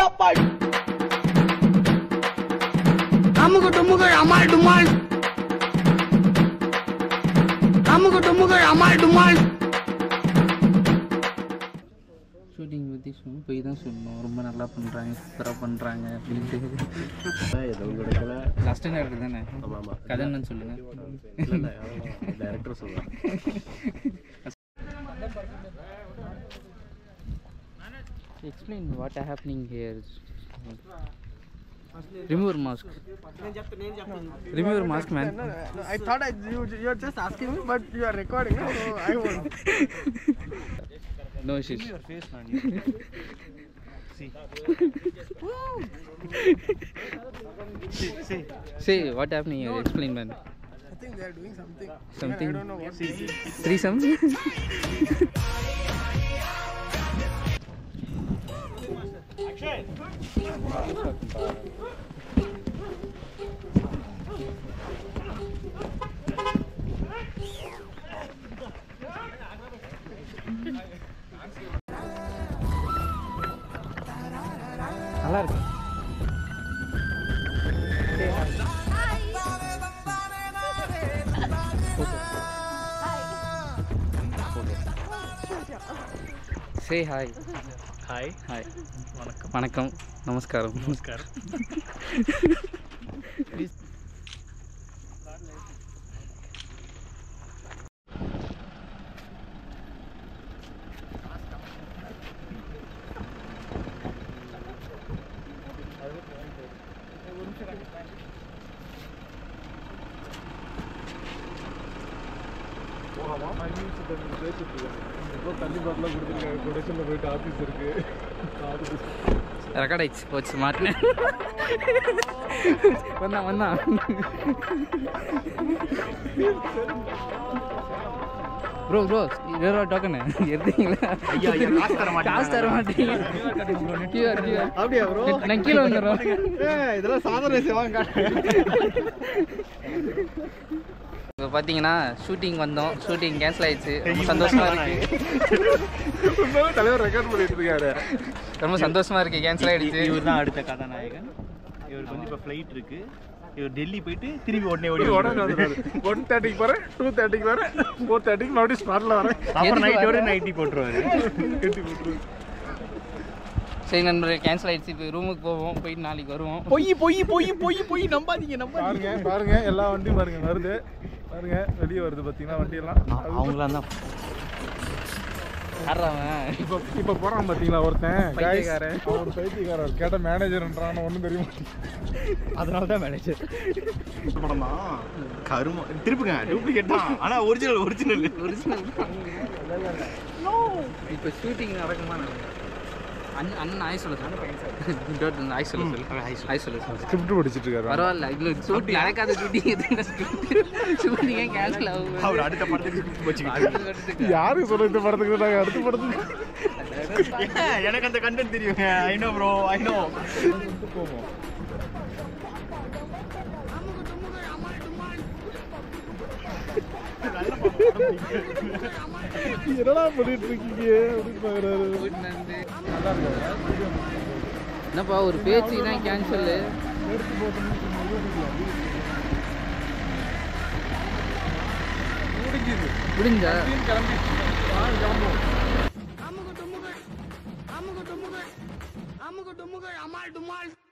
அமுகு டுமுகள் அமால் டுமால் அமுகு டுமுகள் அமால் டுமால் ஷூட்டிங் பற்றி சொன்ன போய் தான் சொன்னோம் ரொம்ப நல்லா பண்ணுறாங்க சூப்பராக பண்ணுறாங்க அப்படின்ட்டு எதுவும் கிடைக்கல லாஸ்ட் டேரக்டர் தானே ஆமாம் ஆமாம் கதை என்னன்னு சொல்லுங்கள் இல்லை இல்லை டேரக்டர் சொல்லுவேன் explain what happening here remover mask remover mask man I thought I, you, you're just asking me, but you are recording, no? so I won't. No issues Say what happening here? Explain, man. I think they are doing something. Something. I don't know what. Threesome? நல்லா இருக்கு say hi hi hi வணக்கம் வணக்கம் நமஸ்காரம் நமஸ்காரம் record ஆயிடுச்சு போச்சு மாட்டினேன் வந்தான் வந்தான் ப்ரோ ப்ரோ வேற டோக்கனு எடுத்தீங்களா காசு தர மாட்டீங்க QR, QR. அப்படியா bro? நான் கீழே வந்துடுறோம் ஏய், இதெல்லாம் சாதாரண விஷயம் இப்போ பார்த்தீங்கன்னா ஷூட்டிங் வந்தோம் ஷூட்டிங் கேன்சல் ஆயிடுச்சு ரொம்ப சந்தோஷமா இருக்கு தலைவர் ரெக்கார்ட் பண்ணிட்டு இருக்காரு ரொம்ப சந்தோஷமா இருக்கு கேன்சல் ஆயிடுச்சு இவர் தான் அடுத்த கதாநாயகன் இவருக்கு வந்து இப்போ ஃப்ளைட் இருக்கு இவர் டெல்லி போயிட்டு திரும்பி உடனே ஓடி உடனே வந்துடுறாரு ஒன் தேர்ட்டிக்கு போறேன் டூ தேர்ட்டிக்கு வரேன் ஃபோர் தேர்ட்டிக்கு மறுபடியும் ஸ்பாட்ல வரேன் அப்புறம் நைட்டோட நைட்டி போட்டுருவாரு கட்டி போட்டுருவேன் சரி நண்பர்கள் கேன்சல் ஆயிடுச்சு இப்போ ரூமுக்கு போவோம் போயிட்டு நாளைக்கு வருவோம் பொய் பொய் பொய் பொய் பொய் நம்பாதீங்க நம்பாதீங்க பாருங்க பாருங்க எல்லா வண்டியும் பாருங்க வருது பாருங்க வெளியே வருது பாத்தீங்கன்னா வண்டி எல்லாம் அவங்களாம் தான் ஆடுறாவன் இப்போ இப்போ போறான் பாத்தீங்களா ஒருத்தன் guys, பைத்தியக்காரன். அவன் ஒரு பைத்தியக்காரர் கேட்ட மேனேஜர்ன்றான் ஒன்றும் தெரிய மாட்டேங்குது அதனால தான் மேனேஜர் படம் தான் கருமம் திருப்புங்க டூப்ளிகேட் தான் ஆனா ஒரிஜினல் ஒரிஜினல் ஒரிஜினல் இப்போ ஷூட்டிங் நடக்குமா நடக்கும் அண்ணன் அண்ணன் ஆய் சொல்ல சொல்லு ஆய் சொல்ல சொல்லு ஆய் சொல்ல சொல்லு ஸ்கிரிப்ட் படிச்சிட்டு இருக்காரு பரவாயில்ல இவ்வளோ ஷூட்டிங் நடக்காத ஷூட்டிங் எதுங்க ஷூட்டிங்கே கேன்சல் ஆகும் அவர் அடுத்த படத்துக்கு வச்சுக்கிட்டு யாருக்கு சொல்ற இந்த படத்துக்கு நாங்க அடுத்த படத்துக்கு எனக்கு அந்த கண்டென்ட் தெரியுங்க I know bro I know என்னடா பண்ணிட்டு இருக்கீங்க அப்படின்னு பாக்குறாரு என்னப்பா ஒரு பேச்சு தான் கேன்சல் முடிஞ்சா அமுகு டுமுகள் அமுகு டுமுகள் அமுகு டுமுகள் அமால் டுமால்